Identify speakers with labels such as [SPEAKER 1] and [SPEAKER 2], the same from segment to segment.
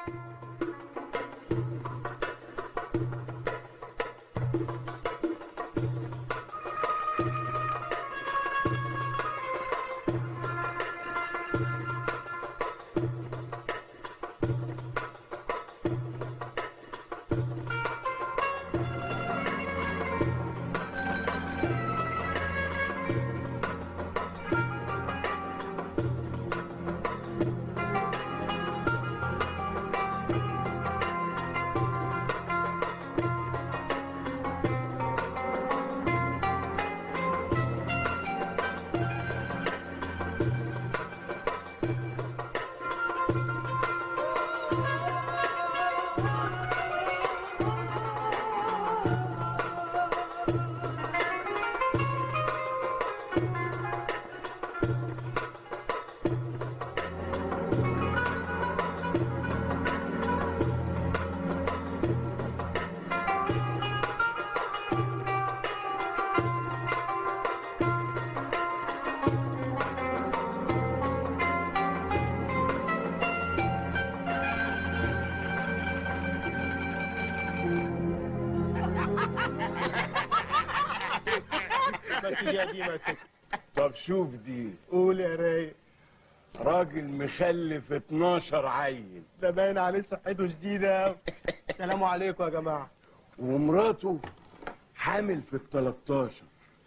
[SPEAKER 1] بس دي قديمة كده
[SPEAKER 2] طب شوف دي
[SPEAKER 1] قول يا رايق
[SPEAKER 2] راجل مخلف 12 عيل
[SPEAKER 1] ده باين عليه صحته شديدة أوي السلام عليكم يا جماعة
[SPEAKER 2] ومراته حامل في ال 13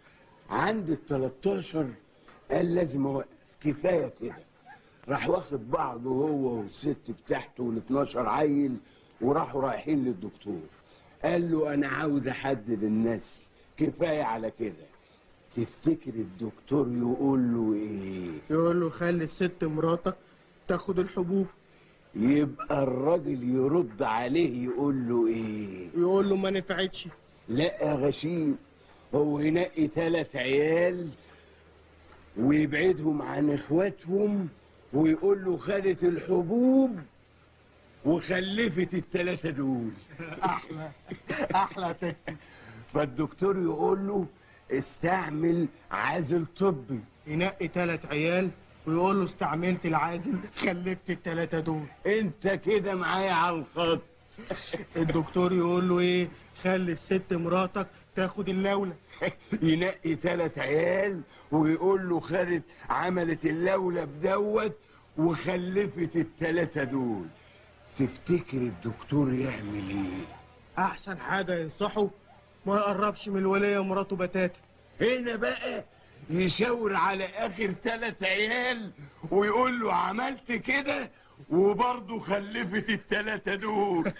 [SPEAKER 2] عند ال 13 قال لازم اوقف كفايه كده راح واخد بعضه هو والست بتاعته وال 12 عيل وراحوا رايحين للدكتور قال له انا عاوز احدد النسل كفايه على كده تفتكر الدكتور يقول له ايه
[SPEAKER 1] يقول له خلي الست مراتك تاخد الحبوب
[SPEAKER 2] يبقى الراجل يرد عليه يقول له ايه
[SPEAKER 1] يقول له ما نفعتش
[SPEAKER 2] لا يا غشيم هو ينقي ثلاث عيال ويبعدهم عن اخواتهم ويقول له خدت الحبوب وخلفت الثلاثه دول
[SPEAKER 1] احلى احلى تك
[SPEAKER 2] فالدكتور يقول له استعمل عازل طبي
[SPEAKER 1] ينقي تلات عيال ويقول له استعملت العازل خلفت التلاتة دول
[SPEAKER 2] انت كده معايا على الخط
[SPEAKER 1] الدكتور يقول له ايه خلي الست مراتك تاخد اللولة
[SPEAKER 2] ينقي ثلاث عيال ويقول له خدت عملت اللولب دوت وخلفت الثلاثه دول تفتكر الدكتور يعمل ايه
[SPEAKER 1] احسن حاجة ينصحه ما يقربش من الولية مراته بتاتا
[SPEAKER 2] هنا بقى يشاور على اخر ثلاث عيال ويقول له عملت كده وبرضه خلفت الثلاثه دول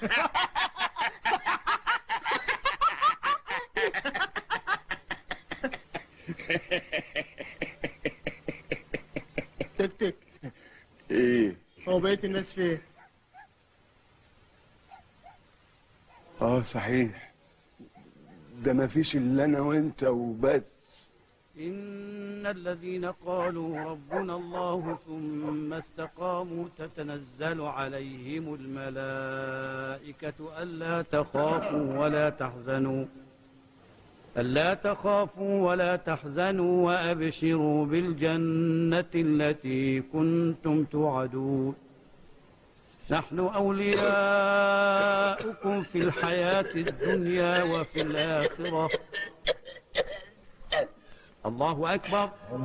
[SPEAKER 1] تك تك
[SPEAKER 2] ايه
[SPEAKER 1] هو بقية الناس فين
[SPEAKER 2] اه صحيح ده ما فيش الا انا وانت وبس
[SPEAKER 3] إن الذين قالوا ربنا الله ثم استقاموا تتنزل عليهم الملائكة ألا تخافوا ولا تحزنوا ألا تخافوا ولا تحزنوا وأبشروا بالجنة التي كنتم توعدون نحن أولياؤكم في الحياة الدنيا وفي الآخرة الله أكبر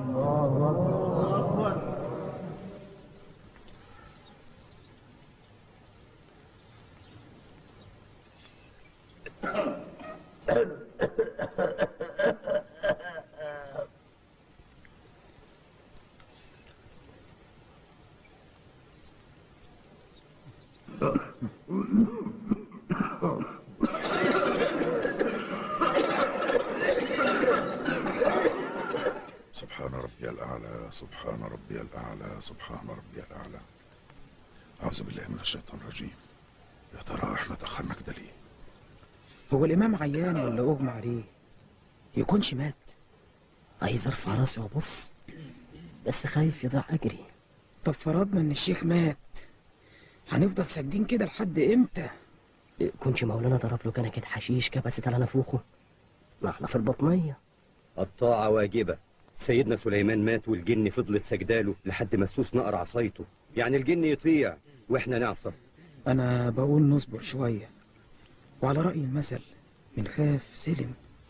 [SPEAKER 4] سبحان ربي الأعلى سبحان ربي الأعلى سبحان ربي الأعلى أعوذ بالله من الشيطان الرجيم يا ترى احنا تأخرنا كده ليه؟
[SPEAKER 5] هو الإمام عيان ولا أغمى عليه يكونش مات
[SPEAKER 6] عايز ارفع راسي وابص بس خايف يضيع اجري
[SPEAKER 5] طب فرضنا إن الشيخ مات هنفضل ساجدين كده لحد إمتى
[SPEAKER 6] كنش مولانا ضرب له كنكة حشيش كبست على نافوخه ما احنا في البطنية
[SPEAKER 7] الطاعة واجبة سيدنا سليمان مات والجن فضلت سجداله لحد ما السوس نقر عصايته يعني الجن يطيع واحنا نعصب
[SPEAKER 5] انا بقول نصبر شوية وعلى رأي المثل من خاف سلم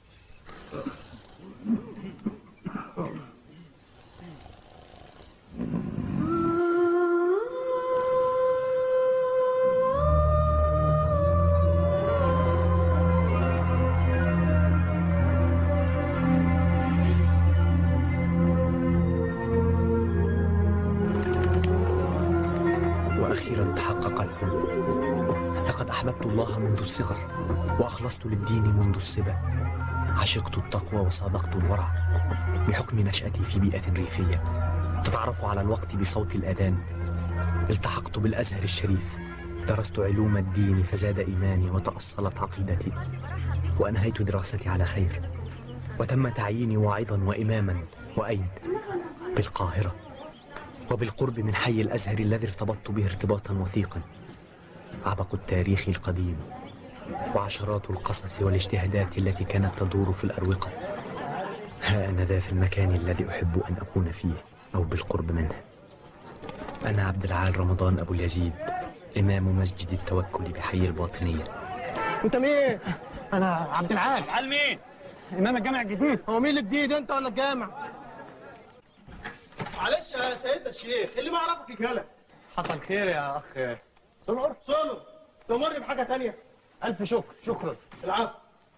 [SPEAKER 8] وأخيرا تحقق الحلم لقد أحببت الله منذ الصغر وأخلصت للدين منذ الصبا عشقت التقوى وصادقت الورع بحكم نشأتي في بيئة ريفية تتعرف على الوقت بصوت الأذان التحقت بالأزهر الشريف درست علوم الدين فزاد إيماني وتأصلت عقيدتي وأنهيت دراستي على خير وتم تعييني واعظا وإماما وأين؟ بالقاهرة وبالقرب من حي الأزهر الذي ارتبطت به ارتباطا وثيقا عبق التاريخ القديم وعشرات القصص والاجتهادات التي كانت تدور في الأروقة ها أنا ذا في المكان الذي أحب أن أكون فيه أو بالقرب منه أنا عبد العال رمضان أبو اليزيد إمام مسجد التوكل بحي الباطنية
[SPEAKER 1] انت مين؟
[SPEAKER 9] انا عبد العال
[SPEAKER 1] على مين؟
[SPEAKER 9] امام الجامع الجديد
[SPEAKER 1] هو مين الجديد انت ولا الجامع؟ معلش يا سيدنا الشيخ اللي ما يعرفك يجهلك
[SPEAKER 9] حصل خير يا اخ
[SPEAKER 1] سمر سمر تمر بحاجه تانية
[SPEAKER 9] الف شكر شكرا
[SPEAKER 1] العفو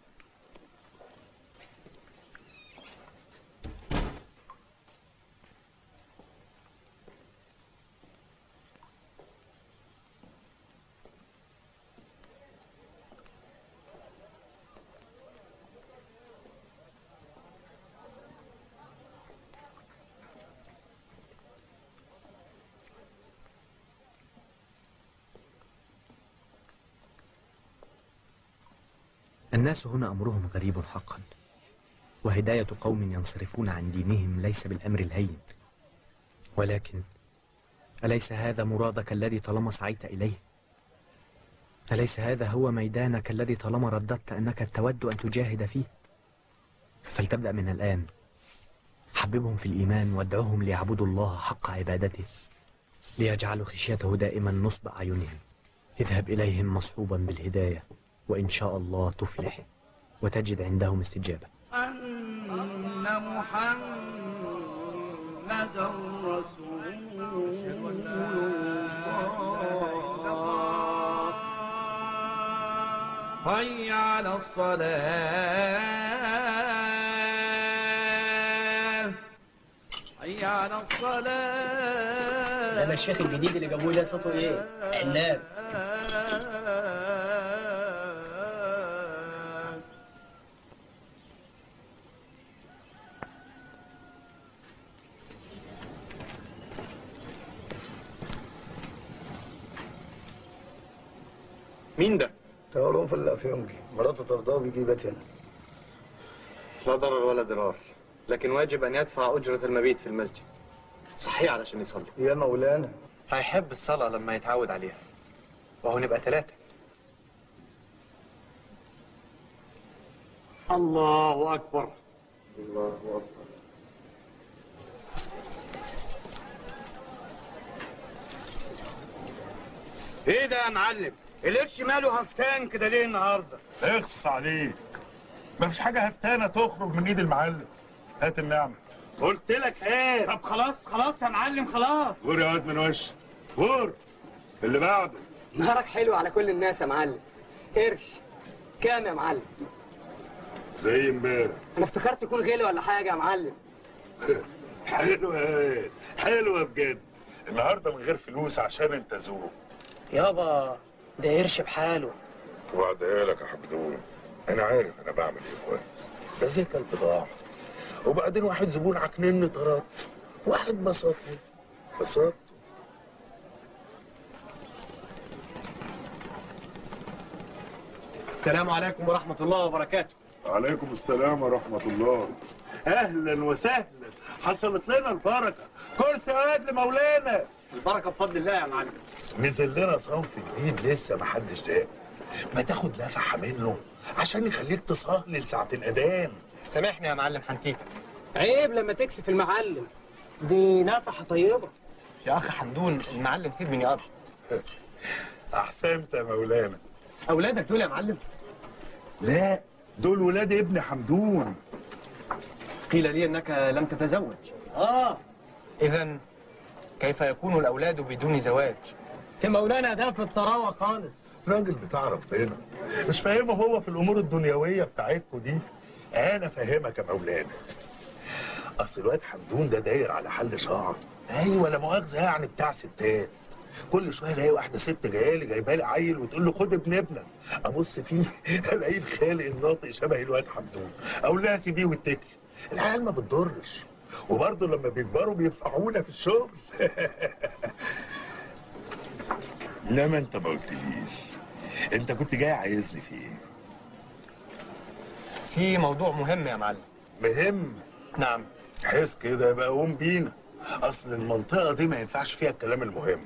[SPEAKER 8] الناس هنا أمرهم غريب حقا وهداية قوم ينصرفون عن دينهم ليس بالأمر الهين ولكن أليس هذا مرادك الذي طالما سعيت إليه أليس هذا هو ميدانك الذي طالما رددت أنك تود أن تجاهد فيه فلتبدأ من الآن حببهم في الإيمان وادعوهم ليعبدوا الله حق عبادته ليجعلوا خشيته دائما نصب أعينهم اذهب إليهم مصحوبا بالهداية وإن شاء الله تفلح وتجد عندهم استجابة
[SPEAKER 3] أن محمدا رسول الله حي على الصلاة حي على الصلاة
[SPEAKER 6] لما الشيخ الجديد اللي جابوه ده صوته ايه؟ عناب
[SPEAKER 10] مين ده؟
[SPEAKER 11] تعالوا في الافيونجي مراته ترضاه بيجي يبات هنا
[SPEAKER 10] لا ضرر ولا ضرار لكن واجب أن يدفع أجرة المبيت في المسجد صحيح علشان يصلي
[SPEAKER 11] يا مولانا
[SPEAKER 10] هيحب الصلاة لما يتعود عليها وهو نبقى ثلاثة
[SPEAKER 1] الله اكبر
[SPEAKER 10] الله أكبر
[SPEAKER 1] ايه ده يا معلم؟ القرش ماله هفتان كده ليه النهارده؟
[SPEAKER 4] اخص عليك مفيش حاجة هفتانة تخرج من ايد المعلم هات النعمة
[SPEAKER 1] قلت لك ايه؟ طب خلاص خلاص يا معلم خلاص
[SPEAKER 4] غور يا واد من وش غور اللي بعده
[SPEAKER 6] نهارك حلو على كل الناس يا معلم قرش كام يا معلم؟
[SPEAKER 4] زي امبارح
[SPEAKER 6] انا افتكرت يكون غالي ولا حاجه يا معلم
[SPEAKER 4] حلوة يا واد حلوة بجد النهاردة من غير فلوس عشان انت ذوق
[SPEAKER 6] يابا ده قرش بحاله
[SPEAKER 4] وعدها لك يا حمدون انا عارف انا بعمل ايه كويس ده زي البضاعة وبعدين واحد زبون عكنني طرد واحد بسطني بسطته
[SPEAKER 10] السلام عليكم ورحمة الله وبركاته
[SPEAKER 4] عليكم السلام ورحمة الله
[SPEAKER 1] اهلا وسهلا حصلت لنا البركه كرسي واد لمولانا
[SPEAKER 10] البركة بفضل الله يا معلم
[SPEAKER 4] نزل لنا صنف جديد لسه ما حدش داق ما تاخد نفحة منه عشان يخليك تصهلل ساعة الأذان
[SPEAKER 10] سامحني يا معلم حنتيتة
[SPEAKER 6] عيب لما تكسف المعلم دي نفحه طيبه
[SPEAKER 10] يا أخ حمدون المعلم سيب من يقضي
[SPEAKER 4] أحسن
[SPEAKER 1] احسنت يا مولانا
[SPEAKER 9] اولادك دول يا معلم
[SPEAKER 1] لا دول ولاد ابن حمدون
[SPEAKER 10] قيل لي انك لم تتزوج
[SPEAKER 9] اه
[SPEAKER 10] اذا كيف يكون الاولاد بدون زواج
[SPEAKER 9] يا مولانا ده في الطراوه خالص
[SPEAKER 1] راجل بتاع ربنا مش فاهمه هو في الامور الدنيويه بتاعتكوا دي انا فاهمك يا مولانا اصل الواد حمدون ده داير على حل شعر ايوه لا مؤاخذه يعني بتاع ستات كل شويه الاقي واحده ست جايه لي جايبه لي عيل وتقول له خد ابن ابنك ابص فيه الاقيه الخالق الناطق شبه الواد حمدون اقول لها سيبيه واتكل العيال ما بتضرش وبرضه لما بيكبروا بينفعونا في الشغل انما انت ما قلتليش انت كنت جاي عايزني في ايه
[SPEAKER 10] في موضوع مهم يا معلم
[SPEAKER 1] مهم
[SPEAKER 10] نعم
[SPEAKER 1] حس كده يبقى قوم بينا اصل المنطقه دي ما ينفعش فيها الكلام المهم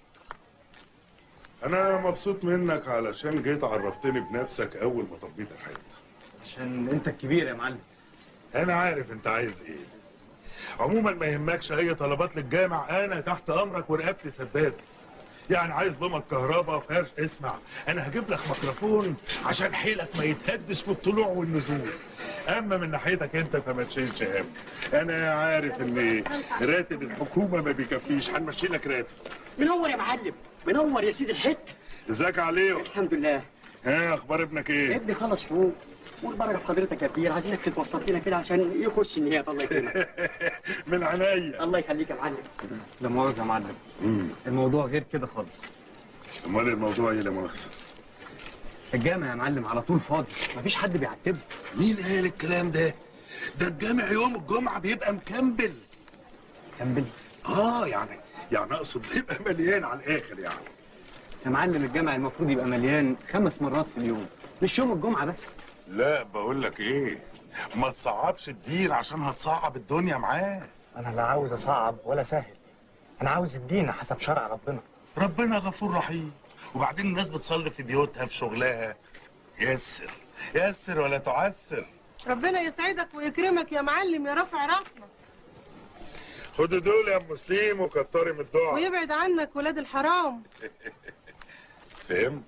[SPEAKER 1] انا مبسوط منك علشان جيت عرفتني بنفسك اول ما طبيت الحته
[SPEAKER 10] عشان انت الكبير يا معلم
[SPEAKER 1] انا عارف انت عايز ايه عموما ما يهمكش اي طلبات للجامع انا تحت امرك ورقبتي سداد يعني عايز لمط كهرباء فرش اسمع انا هجيب لك ميكروفون عشان حيلك ما يتهدش في الطلوع والنزول اما من ناحيتك انت فما تشيلش هم انا عارف ان راتب الحكومه ما بيكفيش هنمشي لك راتب
[SPEAKER 12] منور يا معلم منور يا سيدي الحته
[SPEAKER 1] ازيك عليهم
[SPEAKER 12] الحمد لله
[SPEAKER 1] ها اخبار ابنك ايه
[SPEAKER 12] ابني خلص حقوق والبركه في حضرتك يا كبير عايزينك تتوسط لنا كده عشان يخش النيابه الله يكرمك
[SPEAKER 1] من عينيا
[SPEAKER 12] الله يخليك يا معلم
[SPEAKER 10] لا مؤاخذه يا معلم الموضوع غير كده خالص
[SPEAKER 1] امال الموضوع ايه لا مؤاخذه
[SPEAKER 10] الجامع يا معلم على طول فاضي مفيش حد بيعتبه
[SPEAKER 1] مين قال الكلام ده ده الجامع يوم الجمعه بيبقى مكمبل
[SPEAKER 10] كمبل
[SPEAKER 1] اه يعني يعني اقصد بيبقى مليان على الاخر يعني
[SPEAKER 10] يا معلم الجامع المفروض يبقى مليان خمس مرات في اليوم مش يوم الجمعه بس
[SPEAKER 1] لا بقول لك ايه ما تصعبش الدين عشان هتصعب الدنيا معاه
[SPEAKER 10] انا لا عاوز اصعب ولا سهل انا عاوز الدين حسب شرع ربنا
[SPEAKER 1] ربنا غفور رحيم وبعدين الناس بتصلي في بيوتها في شغلها يسر يسر ولا تعسر
[SPEAKER 13] ربنا يسعدك ويكرمك يا معلم يا رافع راسنا
[SPEAKER 1] خدوا دول يا ام مسلم وكتري من الدعاء
[SPEAKER 13] ويبعد عنك ولاد الحرام
[SPEAKER 1] فهمت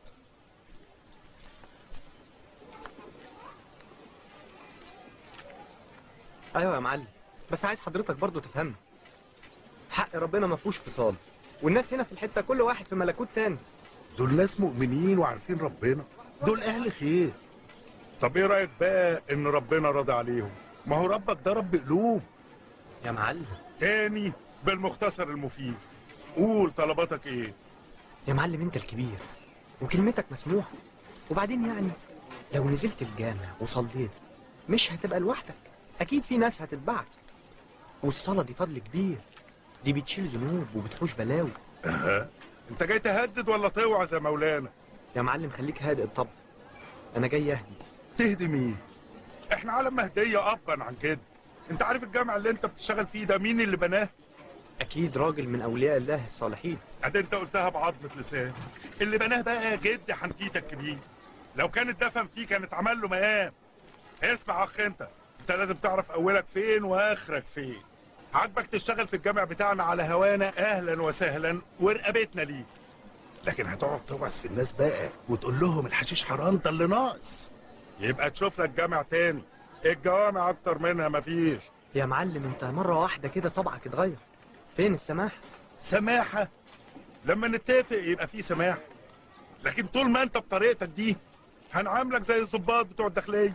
[SPEAKER 8] ايوه يا معلم بس عايز حضرتك برضو تفهمني حق ربنا ما فيهوش فصال والناس هنا في الحته كل واحد في ملكوت تاني
[SPEAKER 1] دول ناس مؤمنين وعارفين ربنا دول اهل خير طب ايه رايك بقى ان ربنا راضي عليهم ما هو ربك ده رب قلوب
[SPEAKER 8] يا معلم
[SPEAKER 1] تاني بالمختصر المفيد قول طلباتك ايه
[SPEAKER 8] يا معلم انت الكبير وكلمتك مسموحه وبعدين يعني لو نزلت الجامع وصليت مش هتبقى لوحدك اكيد في ناس هتتبعك والصلاه دي فضل كبير دي بتشيل ذنوب وبتحوش بلاوي
[SPEAKER 1] أه. انت جاي تهدد ولا توعظ يا مولانا
[SPEAKER 8] يا معلم خليك هادئ الطبع انا جاي اهدي
[SPEAKER 1] تهدي مين احنا عالم مهديه ابا عن كده انت عارف الجامع اللي انت بتشتغل فيه ده مين اللي بناه
[SPEAKER 8] اكيد راجل من اولياء الله الصالحين
[SPEAKER 1] ادي انت قلتها بعظمه لسان اللي بناه بقى جد حنتيتك كبير لو كان اتدفن فيه كان اتعمل له مقام اسمع يا اخ انت انت لازم تعرف اولك فين واخرك فين عاجبك تشتغل في الجامع بتاعنا على هوانا اهلا وسهلا ورقبتنا ليك لكن هتقعد توعظ في الناس بقى وتقول لهم الحشيش حرام ده اللي ناقص يبقى تشوف لك جامع تاني الجوامع اكتر منها مفيش
[SPEAKER 8] يا معلم انت مره واحده كده طبعك اتغير فين السماح
[SPEAKER 1] سماحه لما نتفق يبقى في سماحه لكن طول ما انت بطريقتك دي هنعاملك زي الظباط بتوع الداخليه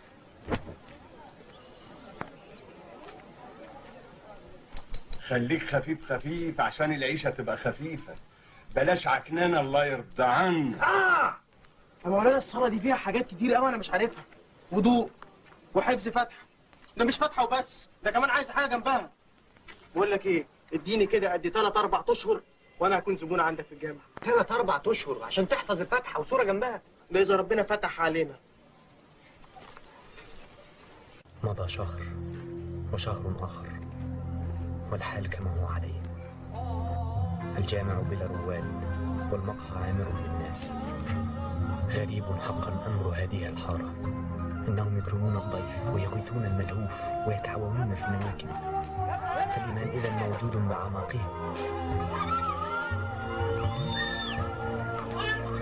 [SPEAKER 2] خليك خفيف خفيف عشان العيشة تبقى خفيفة بلاش عكنان الله يرضى عنك
[SPEAKER 9] اه يا مولانا الصلاه دي فيها حاجات كتير قوي انا مش عارفها وضوء وحفظ فاتحه ده مش فاتحه وبس ده كمان عايز حاجه جنبها بقول لك ايه اديني كده قد ثلاث اربع اشهر وانا هكون زبون عندك في الجامعه
[SPEAKER 10] ثلاث اربع اشهر عشان تحفظ الفاتحه وسوره جنبها
[SPEAKER 9] ده اذا ربنا فتح علينا
[SPEAKER 8] مضى شهر وشهر آخر والحال كما هو عليه الجامع بلا رواد والمقهى عامر بالناس غريب حقا أمر هذه الحارة إنهم يكرمون الضيف ويغيثون الملهوف ويتعاونون في المواكب فالإيمان إذا موجود بعماقهم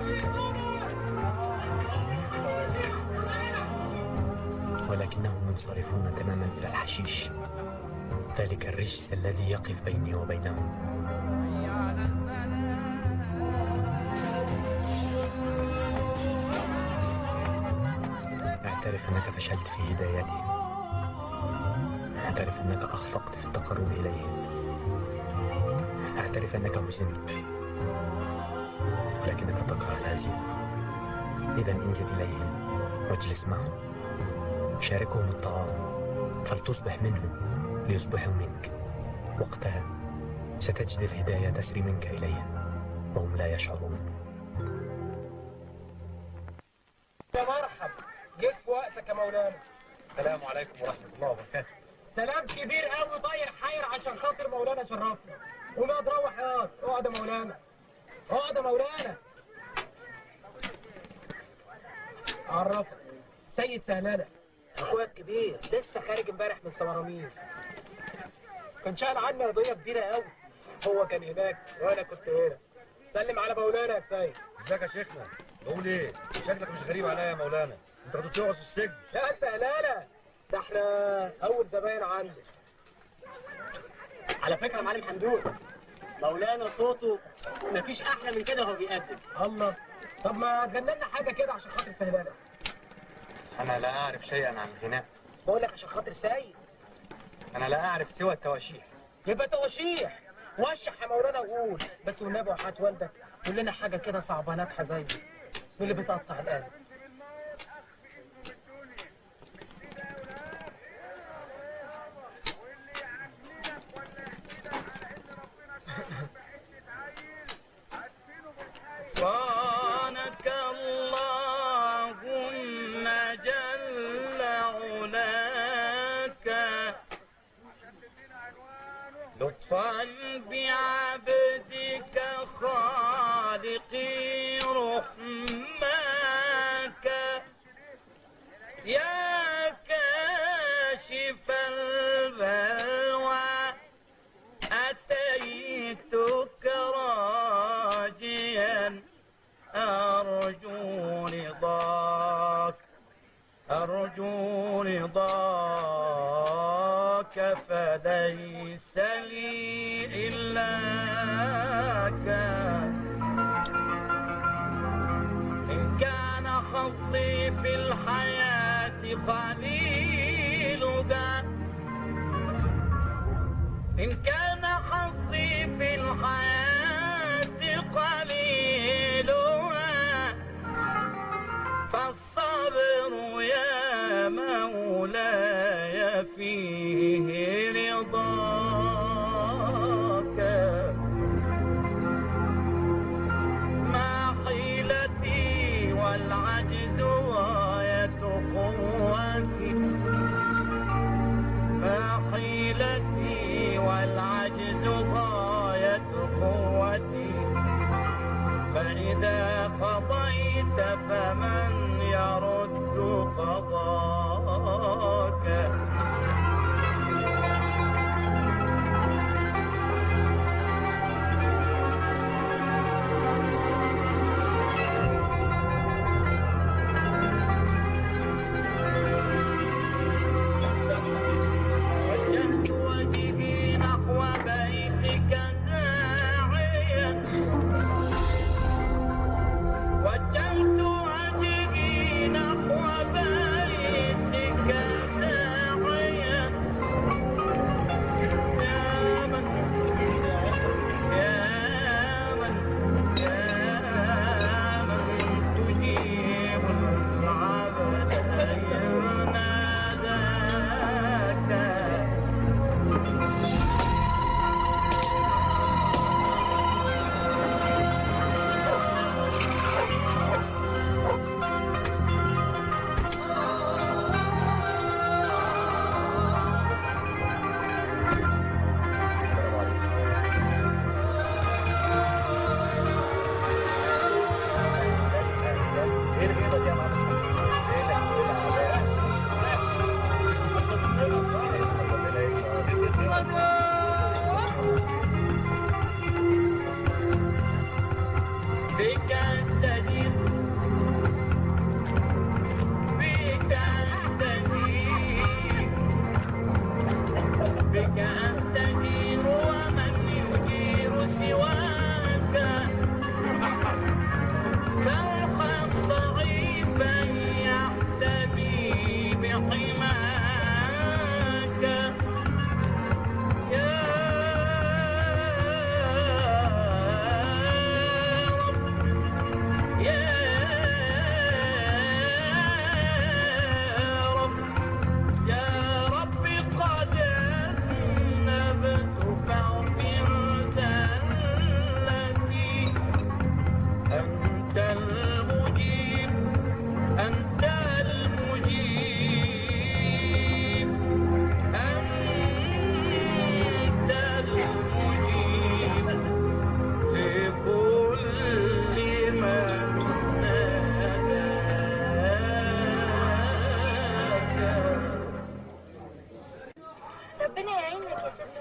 [SPEAKER 8] ولكنهم منصرفون تماما إلى الحشيش ذلك الرجس الذي يقف بيني وبينهم اعترف أنك فشلت في هدايتهم اعترف أنك أخفقت في التقرب إليهم اعترف أنك هزمت ولكنك تكره الهزيمة إذا انزل إليهم واجلس معهم شاركهم الطعام فلتصبح منهم ليصبحوا منك وقتها ستجد الهداية تسري منك إليهم وهم لا يشعرون
[SPEAKER 14] يا مرحب جيت في وقتك يا مولانا
[SPEAKER 15] السلام عليكم ورحمة الله وبركاته
[SPEAKER 14] سلام كبير قوي طاير حاير عشان خاطر مولانا شرفنا قوم يا تروح يا اقعد يا مولانا اقعد يا مولانا اعرفك سيد سهلانة اخويا الكبير لسه خارج امبارح من السمرامير كان شايل عني قضيه كبيره قوي هو كان هناك وانا كنت هنا سلم على مولانا يا سيد
[SPEAKER 15] ازيك يا شيخنا بقول ايه شكلك مش غريب عليا يا مولانا انت كنت بتقعد في السجن
[SPEAKER 14] لا سهلانة ده احنا اول زباين عندك
[SPEAKER 12] على فكره يا معلم حمدون مولانا صوته مفيش احلى من كده وهو بيقدم
[SPEAKER 14] الله طب ما تغني لنا حاجه كده عشان خاطر سهلانة
[SPEAKER 10] أنا لا أعرف شيئا عن الغناء
[SPEAKER 14] بقول لك عشان خاطر سيد
[SPEAKER 10] أنا لا أعرف سوى التواشيح
[SPEAKER 14] يبقى توشيح وشح يا مولانا وقول بس والنبي وحياة والدك قول لنا حاجه كده صعبه ناجحه زي دي واللي بتقطع القلب
[SPEAKER 16] غفرانك اللهم جل علاك لطفا بعبدك خالقي رحماك يا كاشف البلوى أتيتك راجيا أرجو رضاك أرجو رضاك فليس لي إلاك إن كان خطي في الحياة قليلها إن كان حظي في الحياة قليلها فالصبر يا مولاي فيه رضاك ما حيلتي والعجز غاية قوتي ما حيلتي والعجز غاية قوتي فإذا قضيت فمن يرد قضاك وجهت وجهي نحو بيتك داعيا وجهت وجهي نحو بيتك داعيا يا من يا من يا من تجيب العبد إذ ناداك
[SPEAKER 15] ايه الغيبة دي يا معلم
[SPEAKER 16] بك استجيب بك استجيب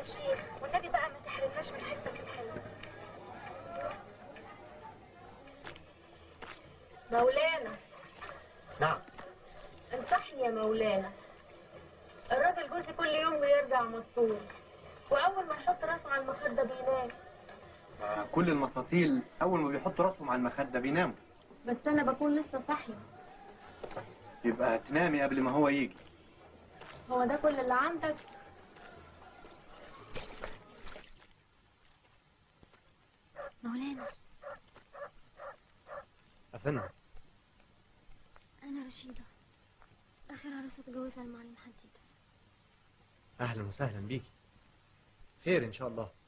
[SPEAKER 17] الشيخ والنبي بقى ما تحرمناش من حسك الحلو
[SPEAKER 18] مولانا
[SPEAKER 10] نعم
[SPEAKER 18] انصحني يا مولانا الراجل جوزي كل يوم بيرجع مسطول واول ما يحط راسه على المخده بينام
[SPEAKER 10] آه، كل المساطيل اول ما بيحطوا راسهم على المخده بيناموا
[SPEAKER 18] بس انا بكون لسه صاحيه
[SPEAKER 10] يبقى تنامي قبل ما هو يجي
[SPEAKER 18] هو ده كل اللي عندك
[SPEAKER 17] مولانا
[SPEAKER 8] أفندم
[SPEAKER 17] انا رشيده اخر عروسه اتجوزها المعلم حديد
[SPEAKER 8] أهلا وسهلا بيكي خير إن شاء الله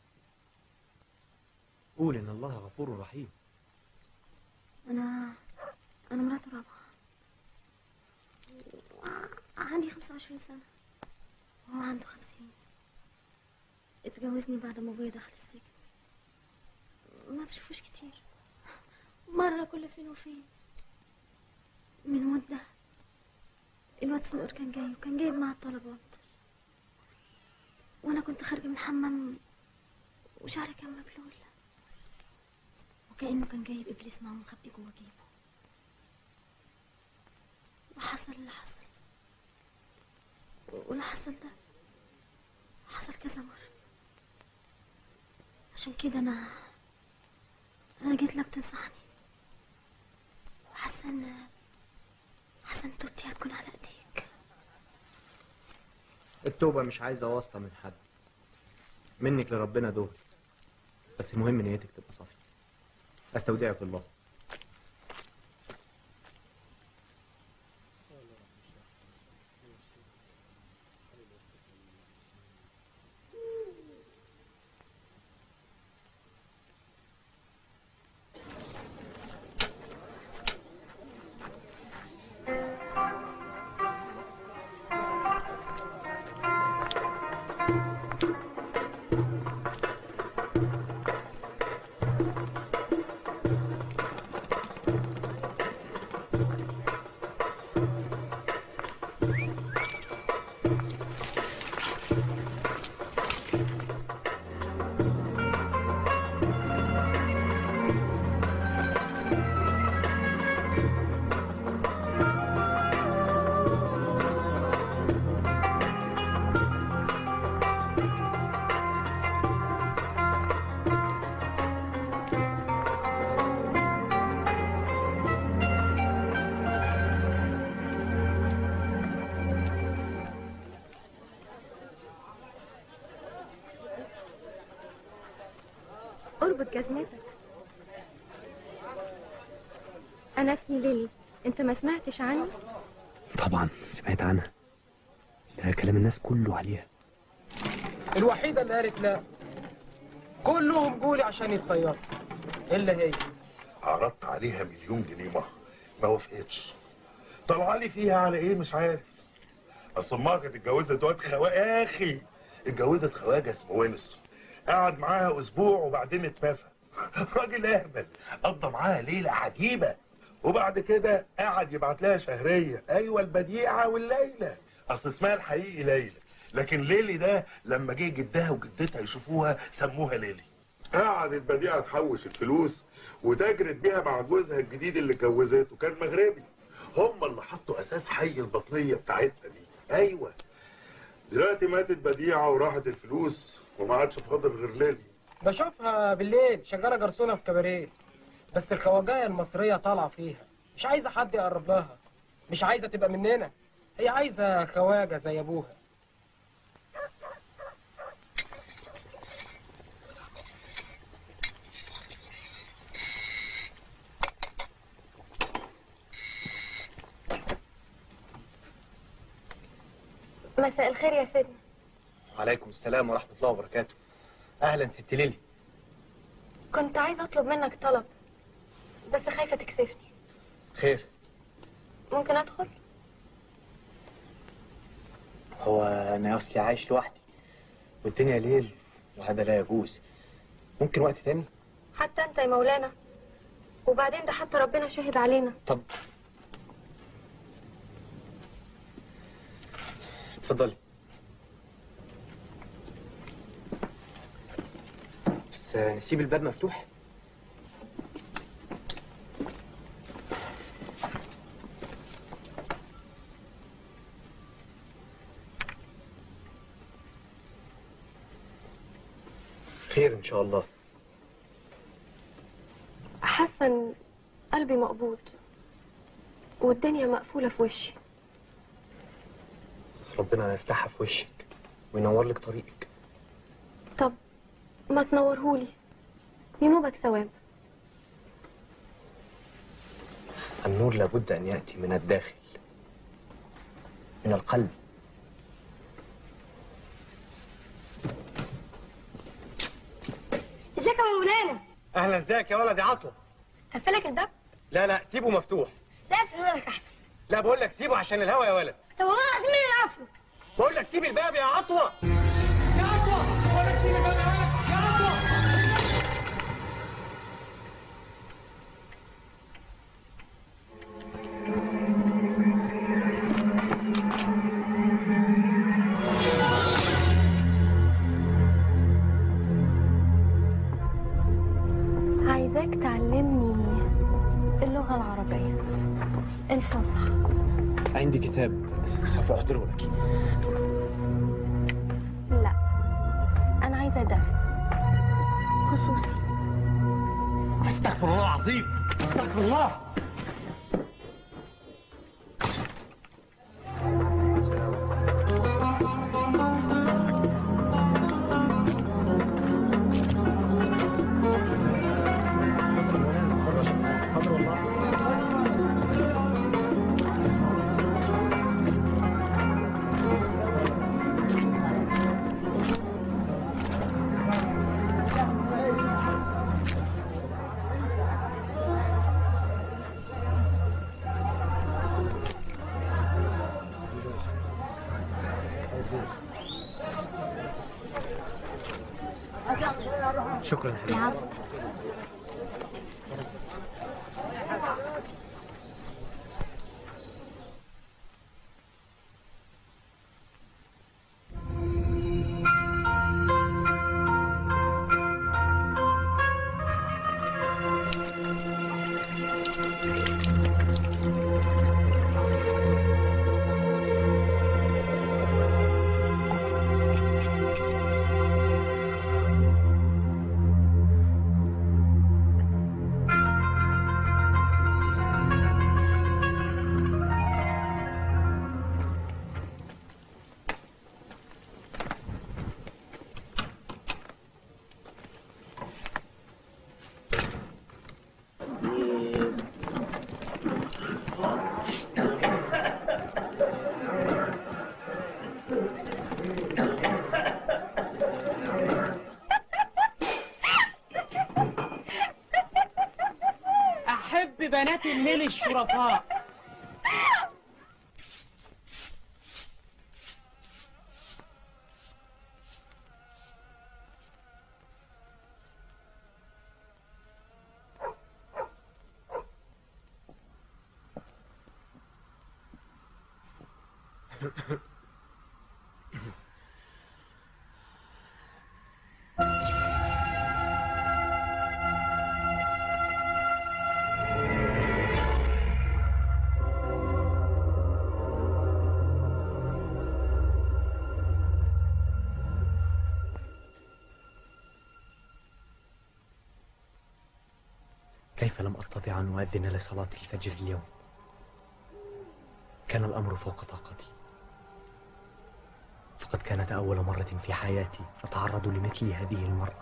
[SPEAKER 8] قول إن الله غفور رحيم
[SPEAKER 17] انا انا مراته رابعه عندي 25 سنه وهو عنده 50 اتجوزني بعد ما ابويا دخل السجن ما بشوفوش كتير مرة كل فين وفين من مدة الواد فلقر كان جاي وكان جايب معاه الطلبات وانا كنت خارجة من الحمام وشعري كان مبلول وكأنه كان جايب ابليس معاه مخبي جوه جيبه وحصل اللي حصل واللي حصل ده حصل كذا مرة عشان كده انا انا جيت لك تنصحني وحاسه ان حاسه ان توبتي هتكون على ايديك
[SPEAKER 8] التوبة مش عايزة واسطة من حد منك لربنا دول بس المهم نيتك تبقى صافية استودعك الله
[SPEAKER 17] اربط جزمتك انا اسمي ليلي انت ما سمعتش عني
[SPEAKER 8] طبعا سمعت عنها ده كلام الناس كله عليها
[SPEAKER 14] الوحيدة اللي قالت لا كلهم جولي عشان يتصيروا إلا هي
[SPEAKER 1] عرضت عليها مليون جنيه مهر ما وافقتش طلع لي فيها على ايه مش عارف اصل امها كانت اتجوزت واد خواجه يا اخي اتجوزت خواجه اسمه وينستون قعد معاها اسبوع وبعدين اتنفى راجل اهبل قضى معاها ليله عجيبه وبعد كده قعد يبعت لها شهريه ايوه البديعه والليله اصل اسمها الحقيقي ليلى لكن ليلي ده لما جه جدها وجدتها يشوفوها سموها ليلي قعدت بديعه تحوش الفلوس وتجرت بيها مع جوزها الجديد اللي اتجوزته كان مغربي هم اللي حطوا اساس حي البطنيه بتاعتنا دي ايوه دلوقتي ماتت بديعه وراحت الفلوس وما عادش فاضل غير ليلي
[SPEAKER 14] بشوفها بالليل شغالة جرسونة في كباريه بس الخواجاية المصرية طالعة فيها مش عايزة حد يقرب لها مش عايزة تبقى مننا هي عايزة خواجة زي أبوها
[SPEAKER 17] مساء الخير يا سيدنا
[SPEAKER 10] وعليكم السلام ورحمه الله وبركاته اهلا ست ليلي
[SPEAKER 17] كنت عايزه اطلب منك طلب بس خايفه تكسفني
[SPEAKER 10] خير
[SPEAKER 17] ممكن ادخل
[SPEAKER 10] هو انا اصلي عايش لوحدي والدنيا ليل وهذا لا يجوز ممكن وقت تاني
[SPEAKER 17] حتى انت يا مولانا وبعدين ده حتى ربنا شاهد علينا
[SPEAKER 10] طب اتفضلي
[SPEAKER 8] بس نسيب الباب مفتوح خير ان شاء الله
[SPEAKER 18] حاسه ان قلبي مقبوض والدنيا مقفوله في وشي
[SPEAKER 8] ربنا يفتحها في وشك وينور لك طريقك
[SPEAKER 18] طب ما تنورهولي ينوبك ثواب
[SPEAKER 8] النور لابد ان ياتي من الداخل من القلب
[SPEAKER 17] ازيك يا مولانا
[SPEAKER 8] اهلا ازيك يا ولد يا عطوه
[SPEAKER 17] قفلك الباب
[SPEAKER 8] لا لا سيبه مفتوح
[SPEAKER 17] لا اقفله لك احسن
[SPEAKER 8] لا بقول لك سيبه عشان الهوا يا ولد
[SPEAKER 17] طب والله العظيم انا قافله
[SPEAKER 8] بقول لك سيب الباب يا عطوه
[SPEAKER 18] عايزاك تعلمني اللغه العربيه الفصحى
[SPEAKER 8] عندي كتاب سوف احضره لك
[SPEAKER 18] لا انا عايزه درس خصوصي
[SPEAKER 8] استغفر الله العظيم استغفر الله شكرا
[SPEAKER 17] العفو
[SPEAKER 14] احب بنات الليل الشرفاء
[SPEAKER 8] كيف لم أستطع أن أؤذن لصلاة الفجر اليوم؟ كان الأمر فوق طاقتي فقد كانت أول مرة في حياتي أتعرض لمثل هذه المرة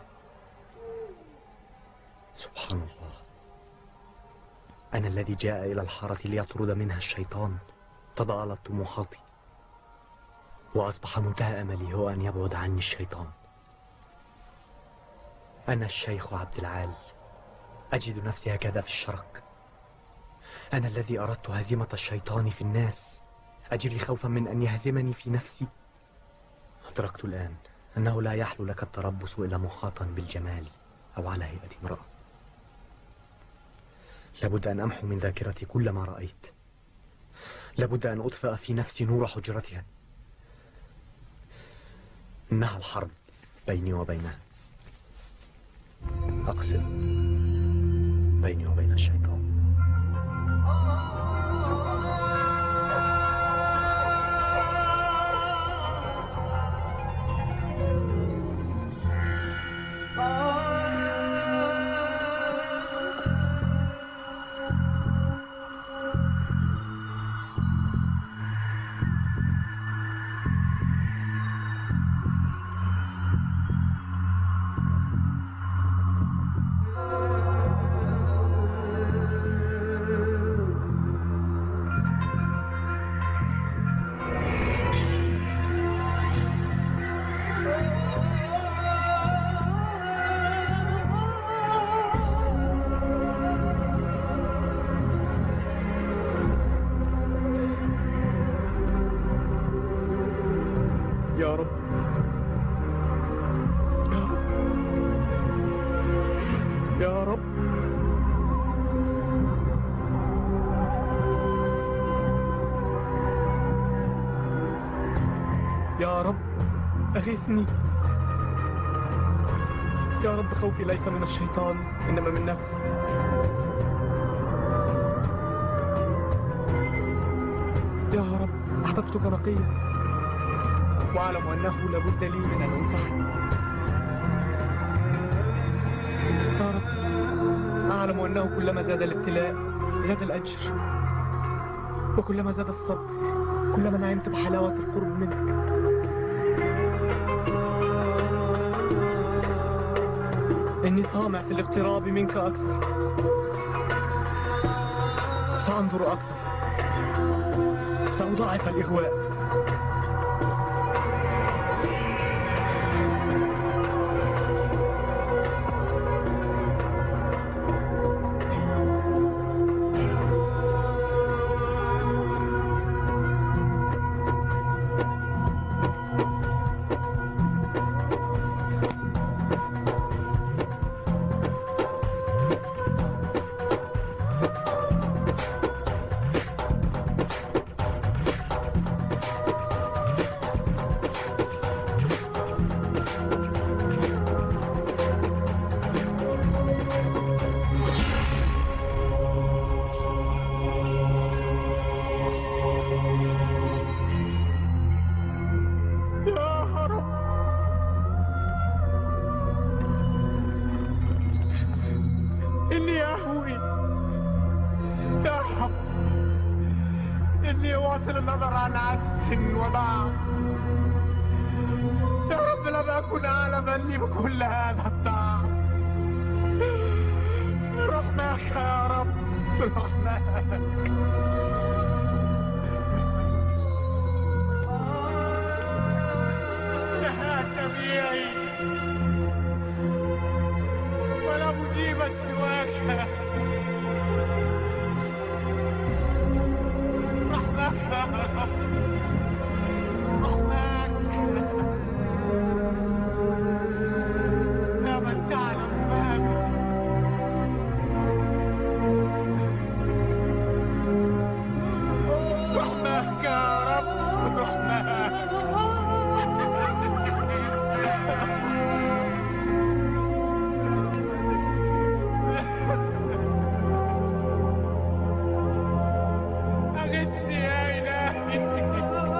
[SPEAKER 8] سبحان الله أنا الذي جاء إلى الحارة ليطرد منها الشيطان تضاءلت طموحاتي وأصبح منتهى أملي هو أن يبعد عني الشيطان أنا الشيخ عبد العال أجد نفسي هكذا في الشرق أنا الذي أردت هزيمة الشيطان في الناس أجري خوفا من أن يهزمني في نفسي أدركت الآن أنه لا يحلو لك التربص إلا محاطا بالجمال أو على هيئة امرأة لابد أن أمحو من ذاكرتي كل ما رأيت لابد أن أطفئ في نفسي نور حجرتها إنها الحرب بيني وبينها أقسم بيني وبين الشيطان
[SPEAKER 16] يا رب يا رب يا رب أغثني يا رب خوفي ليس من الشيطان إنما من نفسي يا رب أحببتك نقيا وأعلم أنه لابد لي من أن أنتحر يا رب أعلم أنه كلما زاد الابتلاء زاد الأجر وكلما زاد الصبر كلما نعمت بحلاوة القرب منك إني طامع في الاقتراب منك أكثر سأنظر أكثر سأضاعف الإغواء يا رب إني أهوي يا رب إني أواصل النظر عن عجز وضعف يا رب لم أكن أعلم أني بكل هذا الضعف رحمك يا رب رحمك يا سميعي ولا مجيب سواك رحمك يا رب رحمك يا من تعلم ما بي رحمك يا رب رحمك أغثني يا إلهي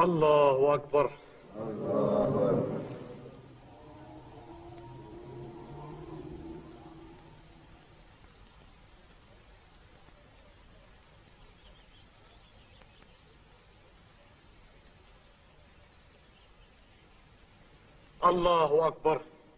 [SPEAKER 4] الله أكبر الله أكبر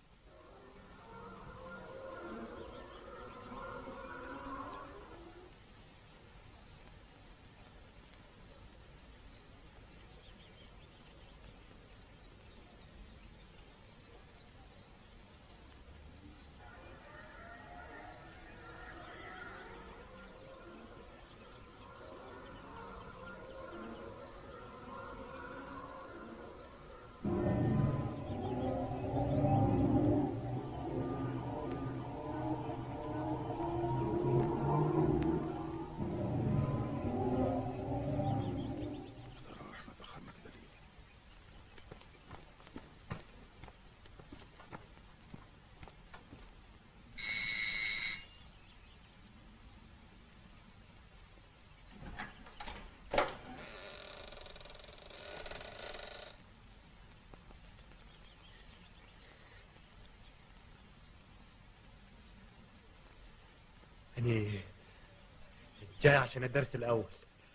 [SPEAKER 8] يعني جاي عشان الدرس الأول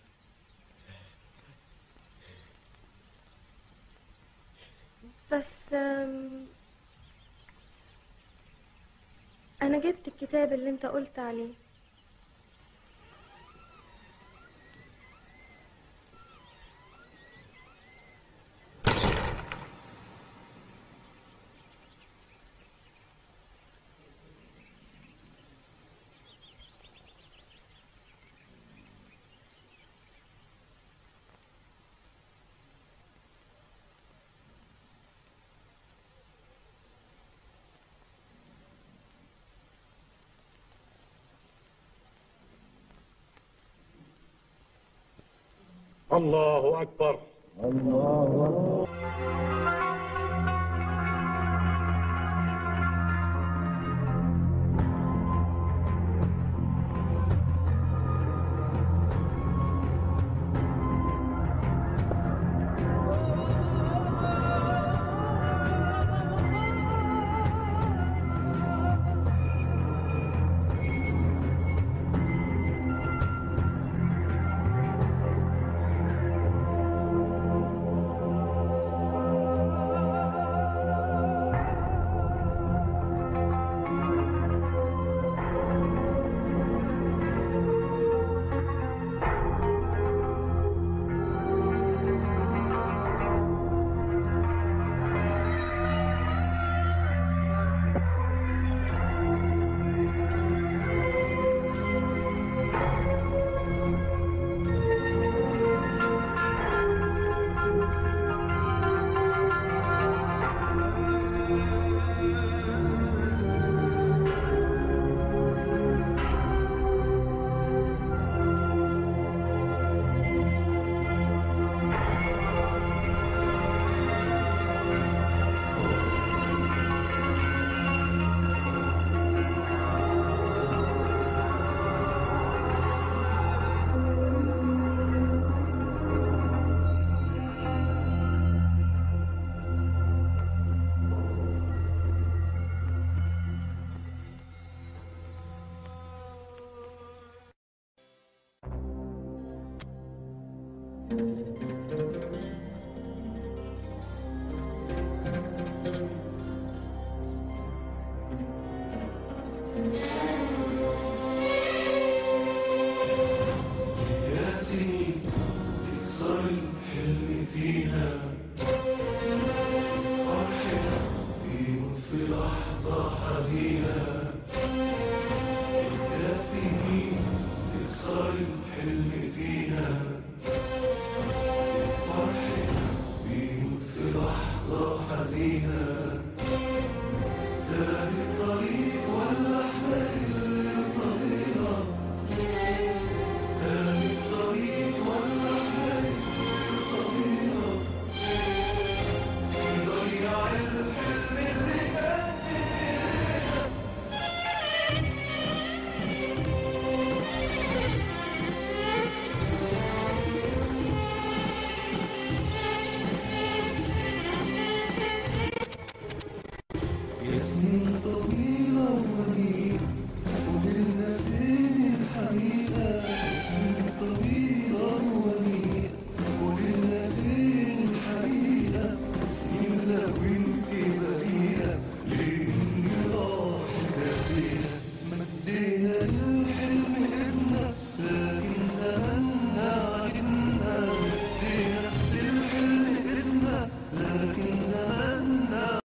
[SPEAKER 17] بس آم، انا جبت الكتاب اللي انت قلت عليه
[SPEAKER 4] الله أكبر
[SPEAKER 19] يا سنين تكسر الحلم فينا فرحنا بيموت في لحظة حزينة يا سنين تكسر الحلم فينا فرحنا بيموت في لحظة حزينة